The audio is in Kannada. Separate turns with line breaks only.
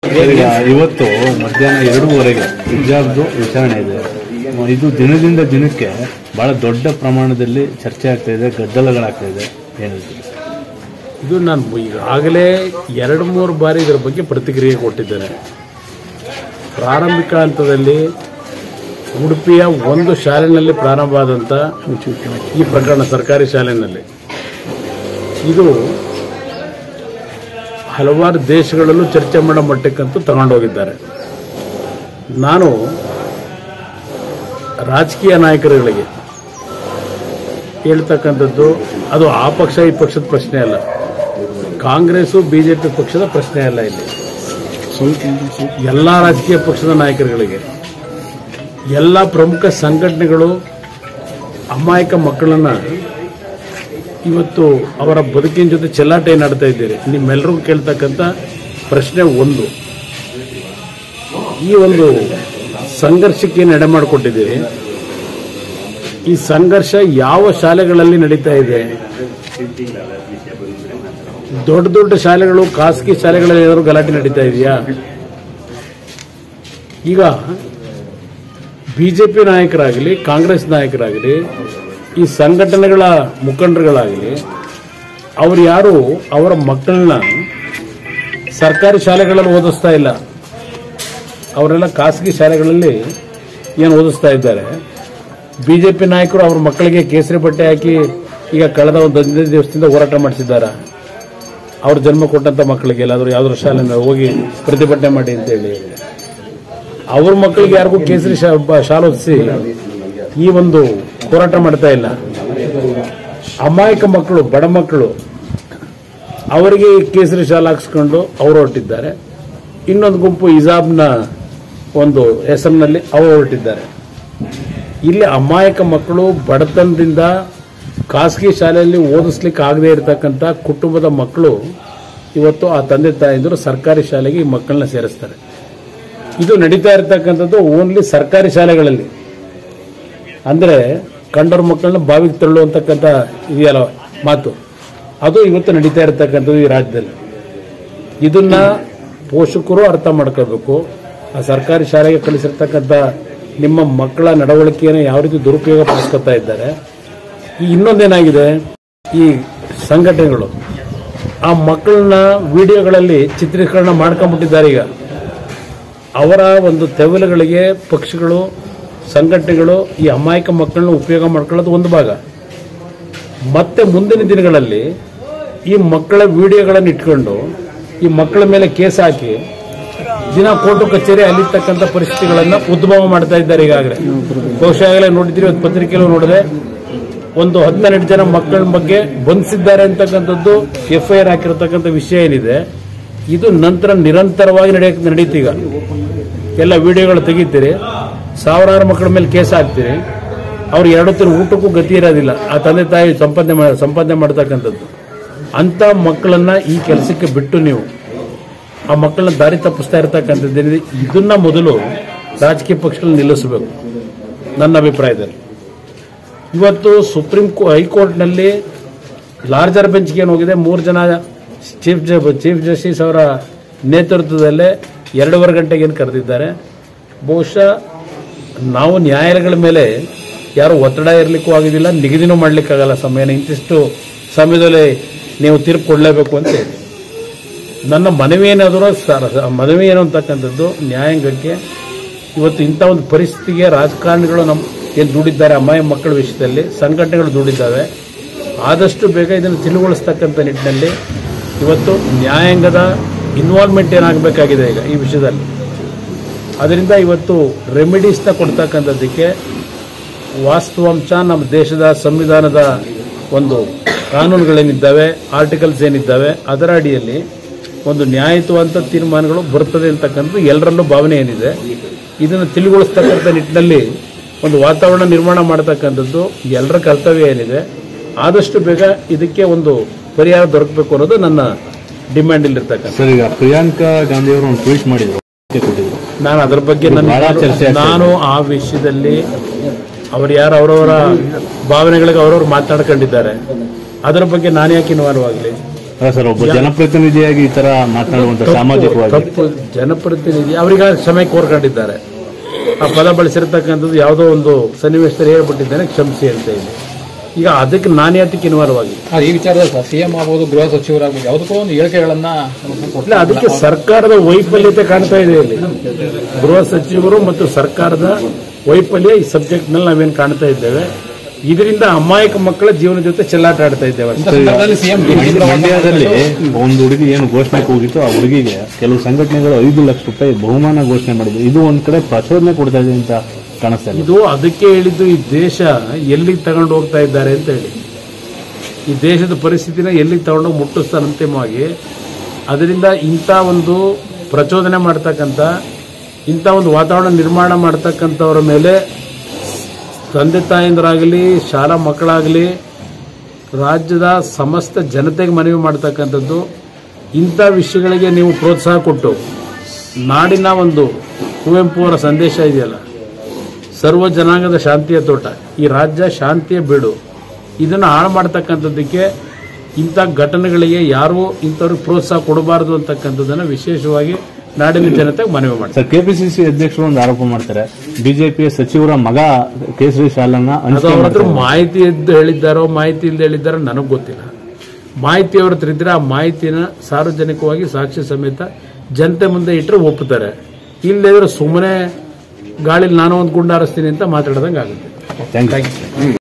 ಈಗ ಇವತ್ತು ಮಧ್ಯಾಹ್ನ ಎರಡೂವರೆಗೆ ಹಿಜಾಬ್ದು ವಿಚಾರಣೆ ಇದೆ ಇದು ದಿನದಿಂದ ದಿನಕ್ಕೆ ಬಹಳ ದೊಡ್ಡ ಪ್ರಮಾಣದಲ್ಲಿ ಚರ್ಚೆ ಆಗ್ತಾ ಇದೆ ಗದ್ದಲಗಳಾಗ್ತಾ ಇದೆ ಏನು ಹೇಳ್ತೀರಿ?
ಇದು ನಾನು ಈಗಾಗಲೇ ಎರಡು ಮೂರು ಬಾರಿ ಇದರ ಬಗ್ಗೆ ಪ್ರತಿಕ್ರಿಯೆ ಕೊಟ್ಟಿದ್ದೇನೆ ಪ್ರಾರಂಭಿಕ ಹಂತದಲ್ಲಿ ಉಡುಪಿಯ ಒಂದು ಶಾಲೆಯಲ್ಲಿ ಪ್ರಾರಂಭ ಆದಂಥ ಈ ಪ್ರಕರಣ ಸರ್ಕಾರಿ ಶಾಲೆಯಲ್ಲಿ ಇದು ಹಲವಾರು ದೇಶಗಳಲ್ಲೂ ಚರ್ಚೆ ಮಾಡೋ ಮಟ್ಟಕ್ಕಂತೂ ತಗೊಂಡೋಗಿದ್ದಾರೆ ನಾನು ರಾಜಕೀಯ ನಾಯಕರುಗಳಿಗೆ ಹೇಳ್ತಕ್ಕಂಥದ್ದು ಅದು ಆ ಪಕ್ಷ ಈ ಪಕ್ಷದ ಪ್ರಶ್ನೆ ಅಲ್ಲ ಕಾಂಗ್ರೆಸ್ಸು ಬಿಜೆಪಿ ಪಕ್ಷದ ಪ್ರಶ್ನೆ ಅಲ್ಲ ಇಲ್ಲಿ ಎಲ್ಲ ರಾಜಕೀಯ ಪಕ್ಷದ ನಾಯಕರುಗಳಿಗೆ ಎಲ್ಲ ಪ್ರಮುಖ ಸಂಘಟನೆಗಳು ಅಮಾಯಕ ಮಕ್ಕಳನ್ನ ಇವತ್ತು ಅವರ ಬದುಕಿನ ಜೊತೆ ಚೆಲ್ಲಾಟ ಏನಾಡ್ತಾ ಇದ್ದೀರಿ ನಿಮ್ಮೆಲ್ಲರಿಗೂ ಕೇಳ್ತಕ್ಕಂಥ ಪ್ರಶ್ನೆ ಒಂದು ಈ ಒಂದು ಸಂಘರ್ಷಕ್ಕೆ ಏನು ಎಡೆ ಮಾಡಿಕೊಟ್ಟಿದ್ದೀರಿ ಈ ಸಂಘರ್ಷ ಯಾವ ಶಾಲೆಗಳಲ್ಲಿ ನಡೀತಾ ಇದೆ ದೊಡ್ಡ ದೊಡ್ಡ ಶಾಲೆಗಳು ಖಾಸಗಿ ಶಾಲೆಗಳಲ್ಲಿ ಏನಾದ್ರು ಗಲಾಟೆ ನಡೀತಾ ಇದೆಯಾ ಈಗ ಬಿಜೆಪಿ ನಾಯಕರಾಗಲಿ ಕಾಂಗ್ರೆಸ್ ನಾಯಕರಾಗಲಿ ಈ ಸಂಘಟನೆಗಳ ಮುಖಂಡರುಗಳಾಗಲಿ ಅವ್ರು ಯಾರು ಅವರ ಮಕ್ಕಳನ್ನ ಸರ್ಕಾರಿ ಶಾಲೆಗಳಲ್ಲಿ ಓದಿಸ್ತಾ ಇಲ್ಲ ಅವರೆಲ್ಲ ಖಾಸಗಿ ಶಾಲೆಗಳಲ್ಲಿ ಏನು ಓದಿಸ್ತಾ ಇದ್ದಾರೆ ಬಿಜೆಪಿ ನಾಯಕರು ಅವ್ರ ಮಕ್ಕಳಿಗೆ ಕೇಸರಿ ಬಟ್ಟೆ ಹಾಕಿ ಈಗ ಕಳೆದ ಒಂದು ಹದಿನೈದು ದಿವಸದಿಂದ ಹೋರಾಟ ಮಾಡಿಸಿದ್ದಾರೆ ಅವ್ರ ಜನ್ಮ ಕೊಟ್ಟಂತ ಮಕ್ಕಳಿಗೆ ಎಲ್ಲಾದ್ರೂ ಯಾವ್ದಾದ್ರು ಶಾಲೆಯಿಂದ ಹೋಗಿ ಪ್ರತಿಭಟನೆ ಮಾಡಿ ಅಂತ ಹೇಳಿ ಅವ್ರ ಮಕ್ಕಳಿಗೆ ಯಾರಿಗೂ ಕೇಸರಿ ಶಾ- ಬ- ಶಾಲೆ ಓದಿಸಿ ಈ ಒಂದು ಹೋರಾಟ ಮಾಡ್ತಾ ಇಲ್ಲ ಅಮಾಯಕ ಮಕ್ಕಳು ಬಡ ಮಕ್ಕಳು ಅವರಿಗೆ ಈ ಕೇಸರಿ ಶಾಲೆ ಹಾಕ್ಸ್ಕೊಂಡು ಅವರು ಹೊರಟಿದ್ದಾರೆ ಇನ್ನೊಂದು ಗುಂಪು ಇಜಾಬ್ನ ಒಂದು ಹೆಸರಿನಲ್ಲಿ ಅವರು ಹೊರಟಿದ್ದಾರೆ ಇಲ್ಲಿ ಅಮಾಯಕ ಮಕ್ಕಳು ಬಡತನದಿಂದ ಖಾಸಗಿ ಶಾಲೆಯಲ್ಲಿ ಓದಿಸ್ಲಿಕ್ಕೆ ಆಗದೆ ಇರತಕ್ಕಂಥ ಕುಟುಂಬದ ಮಕ್ಕಳು ಇವತ್ತು ಆ ತಂದೆ ತಾಯಂದಿರು ಸರ್ಕಾರಿ ಶಾಲೆಗೆ ಈ ಮಕ್ಕಳನ್ನ ಸೇರಿಸ್ತಾರೆ ಇದು ನಡೀತಾ ಇರತಕ್ಕಂಥದ್ದು ಓನ್ಲಿ ಸರ್ಕಾರಿ ಶಾಲೆಗಳಲ್ಲಿ ಅಂದ್ರೆ ಕಂಡವ್ರ ಮಕ್ಕಳನ್ನ ಬಾವಿಗೆ ತಳ್ಳು ಅಂತಕ್ಕಂಥ ಇದೆಯಲ್ಲ ಮಾತು ಅದು ಇವತ್ತು ನಡೀತಾ ಇರತಕ್ಕಂಥದ್ದು ಈ ರಾಜ್ಯದಲ್ಲಿ ಇದನ್ನ ಪೋಷಕರು ಅರ್ಥ ಮಾಡ್ಕೋಬೇಕು ಆ ಸರ್ಕಾರಿ ಶಾಲೆಗೆ ಕಳಿಸಿರ್ತಕ್ಕಂಥ ನಿಮ್ಮ ಮಕ್ಕಳ ನಡವಳಿಕೆಯನ್ನು ಯಾವ ರೀತಿ ದುರುಪಯೋಗ ಪಡಿಸ್ಕೊತಾ ಇದ್ದಾರೆ ಈ ಇನ್ನೊಂದೇನಾಗಿದೆ ಈ ಸಂಘಟನೆಗಳು ಆ ಮಕ್ಕಳನ್ನ ವಿಡಿಯೋಗಳಲ್ಲಿ ಚಿತ್ರೀಕರಣ ಮಾಡ್ಕೊಂಡ್ಬಿಟ್ಟಿದ್ದಾರೆ ಈಗ ಅವರ ಒಂದು ತೆವಲುಗಳಿಗೆ ಪಕ್ಷಗಳು ಸಂಘಟನೆಗಳು ಈ ಅಮಾಯಕ ಮಕ್ಕಳನ್ನ ಉಪಯೋಗ ಮಾಡ್ಕೊಳ್ಳೋದು ಒಂದು ಭಾಗ ಮತ್ತೆ ಮುಂದಿನ ದಿನಗಳಲ್ಲಿ ಈ ಮಕ್ಕಳ ವಿಡಿಯೋಗಳನ್ನು ಇಟ್ಕೊಂಡು ಈ ಮಕ್ಕಳ ಮೇಲೆ ಕೇಸ್ ಹಾಕಿ ದಿನ ಕೋರ್ಟು ಕಚೇರಿ ಅಲ್ಲಿರ್ತಕ್ಕಂಥ ಪರಿಸ್ಥಿತಿಗಳನ್ನ ಉದ್ಭವ ಮಾಡ್ತಾ ಇದ್ದಾರೆ ಈಗಾಗಲೇ ಬಹುಶಃ ಆಗಲೇ ನೋಡಿದ್ರಿ ಇವತ್ತು ಪತ್ರಿಕೆಯಲ್ಲೂ ನೋಡಿದೆ ಒಂದು ಹದಿನೆಂಟು ಜನ ಮಕ್ಕಳ ಬಗ್ಗೆ ಬಂಧಿಸಿದ್ದಾರೆ ಅಂತಕ್ಕಂಥದ್ದು ಎಫ್ಐಆರ್ ಹಾಕಿರತಕ್ಕಂಥ ವಿಷಯ ಏನಿದೆ ಇದು ನಂತರ ನಿರಂತರವಾಗಿ ನಡೆಯಕ್ಕೆ ನಡೀತೀಗ ಎಲ್ಲ ವಿಡಿಯೋಗಳು ತೆಗಿತೀರಿ ಸಾವಿರಾರು ಮಕ್ಕಳ ಮೇಲೆ ಕೇಸ್ ಹಾಕ್ತೀರಿ ಅವ್ರು ಎರಡು ತಿರು ಊಟಕ್ಕೂ ಗತಿ ಇರೋದಿಲ್ಲ ಆ ತಂದೆ ತಾಯಿ ಸಂಪಾದನೆ ಮಾಡ ಸಂಪಾದನೆ ಮಾಡ್ತಕ್ಕಂಥದ್ದು ಅಂತ ಮಕ್ಕಳನ್ನ ಈ ಕೆಲಸಕ್ಕೆ ಬಿಟ್ಟು ನೀವು ಆ ಮಕ್ಕಳನ್ನ ದಾರಿ ತಪ್ಪಿಸ್ತಾ ಇರತಕ್ಕಂಥದ್ದೇನಿದೆ ಇದನ್ನ ಮೊದಲು ರಾಜಕೀಯ ಪಕ್ಷಗಳು ನಿಲ್ಲಿಸಬೇಕು ನನ್ನ ಅಭಿಪ್ರಾಯದಲ್ಲಿ ಇವತ್ತು ಸುಪ್ರೀಂ ಕೋ ಹೈಕೋರ್ಟ್ನಲ್ಲಿ ಲಾರ್ಜರ್ ಬೆಂಚ್ಗೆ ಏನು ಹೋಗಿದೆ ಮೂರು ಜನ ಚೀಫ್ ಜ ಚೀಫ್ ಜಸ್ಟಿಸ್ ಅವರ ನೇತೃತ್ವದಲ್ಲೇ ಎರಡೂವರೆ ಗಂಟೆಗೆ ಏನು ಕರೆದಿದ್ದಾರೆ ಬಹುಶಃ ನಾವು ನ್ಯಾಯಾಲಯಗಳ ಮೇಲೆ ಯಾರು ಒತ್ತಡ ಇರಲಿಕ್ಕೂ ಆಗೋದಿಲ್ಲ ನಿಗದಿನೂ ಮಾಡಲಿಕ್ಕಾಗಲ್ಲ ಸಮಯನ ಇಂತಿಷ್ಟು ಸಮಯದಲ್ಲಿ ನೀವು ತೀರ್ಪು ಕೊಡಲೇಬೇಕು ಅಂತ ಹೇಳಿ ನನ್ನ ಮನವಿ ಏನಾದರೂ ಸರ್ ಮನವಿ ಏನು ಅಂತಕ್ಕಂಥದ್ದು ನ್ಯಾಯಾಂಗಕ್ಕೆ ಇವತ್ತು ಇಂಥ ಒಂದು ಪರಿಸ್ಥಿತಿಗೆ ರಾಜಕಾರಣಿಗಳು ನಮ್ಮ ಏನು ದುಡಿದ್ದಾರೆ ಅಮ್ಮಾಯಿ ಮಕ್ಕಳ ವಿಷಯದಲ್ಲಿ ಸಂಘಟನೆಗಳು ದುಡಿದ್ದಾವೆ ಆದಷ್ಟು ಬೇಗ ಇದನ್ನು ತಿಳಿಗೊಳಿಸ್ತಕ್ಕಂಥ ನಿಟ್ಟಿನಲ್ಲಿ ಇವತ್ತು ನ್ಯಾಯಾಂಗದ ಇನ್ವಾಲ್ವ್ಮೆಂಟ್ ಏನಾಗಬೇಕಾಗಿದೆ ಈಗ ಈ ವಿಷಯದಲ್ಲಿ ಅದರಿಂದ ಇವತ್ತು ರೆಮಿಡೀಸ್ನ ಕೊಡ್ತಕ್ಕಂಥದ್ದಕ್ಕೆ ವಾಸ್ತವಾಂಶ ನಮ್ಮ ದೇಶದ ಸಂವಿಧಾನದ ಒಂದು ಕಾನೂನುಗಳೇನಿದ್ದಾವೆ ಆರ್ಟಿಕಲ್ಸ್ ಏನಿದ್ದಾವೆ ಅದರ ಅಡಿಯಲ್ಲಿ ಒಂದು ನ್ಯಾಯಯುತವಾದಂಥ ತೀರ್ಮಾನಗಳು ಬರ್ತದೆ ಅಂತಕ್ಕಂಥದ್ದು ಎಲ್ಲರಲ್ಲೂ ಭಾವನೆ ಏನಿದೆ ಇದನ್ನು ತಿಳಿಗೊಳಿಸ್ತಕ್ಕಂಥ ನಿಟ್ಟಿನಲ್ಲಿ ಒಂದು ವಾತಾವರಣ ನಿರ್ಮಾಣ ಮಾಡತಕ್ಕಂಥದ್ದು ಎಲ್ಲರ ಕರ್ತವ್ಯ ಏನಿದೆ ಆದಷ್ಟು ಬೇಗ ಇದಕ್ಕೆ ಒಂದು ಪರಿಹಾರ ದೊರಕಬೇಕು ಅನ್ನೋದು ನನ್ನ ಡಿಮ್ಯಾಂಡ್ ಇಲ್ಲಿರ್ತಕ್ಕಂಥ
ಸರ್ ಈಗ ಪ್ರಿಯಾಂಕಾ ಗಾಂಧಿ ಅವರು ಒಂದು ಟ್ವೀಟ್ ಮಾಡಿದ್ರು ಹೇಳಿಕೆ ಕೊಟ್ಟಿದ್ರು
ನಾನು ಅದರ ಬಗ್ಗೆ ನನ್ನ
ಬಹಳ ಚರ್ಚೆ ಆಗ್ತಾ ಇದೆ.
ನಾನು ಆ ವಿಷಯದಲ್ಲಿ ಅವ್ರು ಯಾರು ಅವರವರ ಭಾವನೆಗಳಿಗೆ ಅವರವರು ಮಾತನಾಡ್ಕೊಂಡಿದ್ದಾರೆ ಅದರ ಬಗ್ಗೆ ನಾನು ಯಾಕೆ ಇನ್ವಾಲ್ವ್ ಆಗಲಿ
ಅಲ್ಲ ಸರ್ ಒಬ್ಬ ಜನಪ್ರತಿನಿಧಿಯಾಗಿ ಈ ತರ ಮಾತನಾಡುವಂತ
ತಪ್ಪು-
ಸಾಮಾಜಿಕವಾಗಿ
ತಪ್ಪು ಜನಪ್ರತಿನಿಧಿ ಅವರಿಗೆ ಕ್ಷಮೆ ಕೋರ್ಕೊಂಡಿದ್ದಾರೆ ಆ ಪದ ಬಳಸಿರ್ತಕ್ಕಂಥದ್ದು ಯಾವುದೋ ಒಂದು ಸನ್ನಿವೇಶದಲ್ಲಿ ಹೇಳ್ಬಿಟ್ಟಿದ್ದಾನೆ ಕ್ಷಮಿಸಿ ಅಂತ ಹೇಳಿ ಈಗ ಅದಕ್ಕೆ ನಾನೇ ಅದಕ್ಕೆ ಇನ್ವಾಲ್ವ್ ಆಗಿ
ಆ, ಈ ವಿಚಾರದಲ್ಲಿ ಸರ್ ಸಿಎಂ ಆಗ್ಬೋದು ಗೃಹ ಸಚಿವರಾಗ್ಬೋದು ಯಾವುದಕ್ಕೂ ಒಂದು ಹೇಳಿಕೆಗಳನ್ನ
ಇಲ್ಲ ಅದಕ್ಕೆ ಸರ್ಕಾರದ ವೈಫಲ್ಯತೆ ಕಾಣ್ತಾ ಇದೆ ಇಲ್ಲಿ ಗೃಹ ಸಚಿವರು ಮತ್ತು ಸರ್ಕಾರದ ವೈಫಲ್ಯ ಈ ಸಬ್ಜೆಕ್ಟ್ ನಲ್ಲಿ ನಾವೇನು ಕಾಣ್ತಾ ಇದ್ದೇವೆ ಇದರಿಂದ ಅಮಾಯಕ ಮಕ್ಕಳ ಜೀವನ ಜೊತೆ ಚೆಲ್ಲಾಟ ಆಡ್ತಾ ಇದ್ದೇವೆ
ಇಂಥ ಸಂದರ್ಭದಲ್ಲಿ ಸಿಎಂ
ಮಂಡ್ಯದಲ್ಲಿ ಒಂದು ಹುಡುಗಿ ಏನು ಘೋಷಣೆ ಹೋಗಿತ್ತು ಆ ಹುಡುಗಿಗೆ ಕೆಲವು ಸಂಘಟನೆಗಳು ಐದು ಲಕ್ಷ ರೂಪಾಯಿ ಬಹುಮಾನ ಘೋಷಣೆ ಮಾಡಿದ್ರು ಇದು ಒಂದ್ ಕಡೆ ಪ್ರಚೋದನೆ ಕೊಡ್ತಾ ಇದೆ ಅಂತ ಕಾಣಿಸ್ತಾ ಇದೆ
ಇದು ಅದಕ್ಕೆ ಹೇಳಿದ್ದು ಈ ದೇಶ ಎಲ್ಲಿಗೆ ತಗೊಂಡು ಹೋಗ್ತಾ ಇದ್ದಾರೆ ಅಂತ ಹೇಳಿ ಈ ದೇಶದ ಪರಿಸ್ಥಿತಿನ ಎಲ್ಲಿಗೆ ತಗೊಂಡೋಗಿ ಮುಟ್ಟಿಸ್ತಾರೆ ಅಂತಿಮವಾಗಿ ಅದರಿಂದ ಇಂಥ ಒಂದು ಪ್ರಚೋದನೆ ಮಾಡ್ತಕ್ಕಂಥ ಇಂಥ ಒಂದು ವಾತಾವರಣ ನಿರ್ಮಾಣ ಮಾಡ್ತಕ್ಕಂಥವ್ರ ಮೇಲೆ ತಂದೆ ತಾಯಂದರಾಗಲಿ ಶಾಲಾ ಮಕ್ಕಳಾಗಲಿ ರಾಜ್ಯದ ಸಮಸ್ತ ಜನತೆಗೆ ಮನವಿ ಮಾಡ್ತಕ್ಕಂಥದ್ದು ಇಂಥ ವಿಷಯಗಳಿಗೆ ನೀವು ಪ್ರೋತ್ಸಾಹ ಕೊಟ್ಟು ನಾಡಿನ ಒಂದು ಕುವೆಂಪು ಅವರ ಸಂದೇಶ ಇದೆಯಲ್ಲ ಸರ್ವ ಜನಾಂಗದ ಶಾಂತಿಯ ತೋಟ ಈ ರಾಜ್ಯ ಶಾಂತಿಯ ಬೀಡು ಇದನ್ನು ಹಾಳು ಮಾಡ್ತಕ್ಕಂಥದ್ದಕ್ಕೆ ಇಂಥ ಘಟನೆಗಳಿಗೆ ಯಾರೂ ಇಂಥವ್ರಿಗೆ ಪ್ರೋತ್ಸಾಹ ಕೊಡಬಾರದು ಅಂತಕ್ಕಂಥದ್ದನ್ನು ವಿಶೇಷವಾಗಿ ನಾಡಿನ ಜನತೆಗೆ ಮನವಿ ಮಾಡ್ತಾರೆ
ಸರ್ ಕೆಪಿಸಿಸಿ ಅಧ್ಯಕ್ಷರು ಒಂದು ಆರೋಪ ಮಾಡ್ತಾರೆ ಬಿಜೆಪಿಯ ಸಚಿವರ ಮಗ ಕೇಸರಿ ಶಾಲನ್ನ
ಅದು
ಹಂಚಿಕೆ
ಅವ್ರ ಹತ್ರ
ಮಾಡ್ತಾರೆ
ಮಾಹಿತಿ ಇದ್ದು ಹೇಳಿದ್ದಾರೋ ಮಾಹಿತಿ ಇಲ್ಲದೆ ಹೇಳಿದ್ದಾರೋ ನನಗೆ ಗೊತ್ತಿಲ್ಲ ಮಾಹಿತಿ ಅವ್ರ ಹತ್ರ ಇದ್ರೆ ಆ ಮಾಹಿತಿನ ಸಾರ್ವಜನಿಕವಾಗಿ ಸಾಕ್ಷಿ ಸಮೇತ ಜನತೆ ಮುಂದೆ ಇಟ್ಟರೆ ಒಪ್ಪುತ್ತಾರೆ ಇಲ್ಲದಿದ್ರೆ ಸುಮ್ಮನೆ ಗಾಳಿಲಿ ನಾನು ಒಂದು ಗುಂಡ ಹಾರಿಸ್ತೀನಿ ಅಂತ ಮಾತಾಡ್ದಂಗೆ ಆಗುತ್ತೆ
ಥ್ಯಾಂಕ್ ಯು